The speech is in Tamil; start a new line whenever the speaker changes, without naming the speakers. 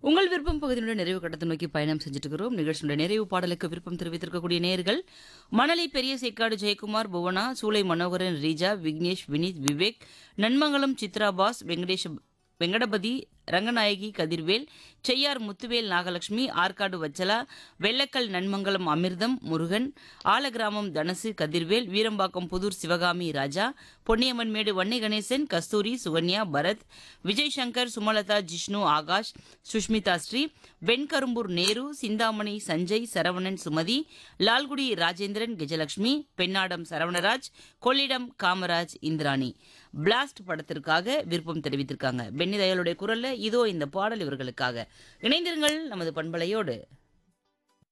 உங்கள் விருப்பம் பகுதியினுடைய நிறைவு கட்டத்தை நோக்கி பயணம் செஞ்சுட்டு இருக்கிறோம் நிகழ்ச்சியுடைய நிறைவு பாடலுக்கு விருப்பம் தெரிவித்திருக்கக்கூடிய நேர்கள் மணலி பெரிய சேக்காடு ஜெயக்குமார் புவனா சூளை மனோகரன் ரீஜா விக்னேஷ் வினீத் விவேக் நன்மங்கலம் சித்ரா பாஸ் வெங்கடேஷ் வெங்கடபதி ரங்கநாயகி கதிர்வேல் செய்யார் முத்துவேல் நாகலட்சுமி ஆற்காடு வச்சலா வெள்ளக்கல் நன்மங்கலம் அமிர்தம் முருகன் ஆலகிராமம் தனசு கதிர்வேல் வீரம்பாக்கம் புதூர் சிவகாமி ராஜா பொன்னியம்மன்மேடு வன்னி கணேசன் கஸ்தூரி சுகன்யா பரத் விஜய் சங்கர் சுமலதா ஜிஷ்ணு ஆகாஷ் சுஷ்மிதா ஸ்ரீ வெண்கரும்பூர் நேரு சிந்தாமணி சஞ்சய் சரவணன் சுமதி லால்குடி ராஜேந்திரன் கஜலட்சுமி பெண்ணாடம் சரவணராஜ் கொள்ளிடம் காமராஜ் இந்திராணி பிளாஸ்ட் படத்திற்காக விருப்பம் தெரிவித்திருக்காங்க பென்னி தயாளுடைய குரல்ல இதோ இந்த பாடல் இவர்களுக்காக இணைந்திருங்கள் நமது பண்பலையோடு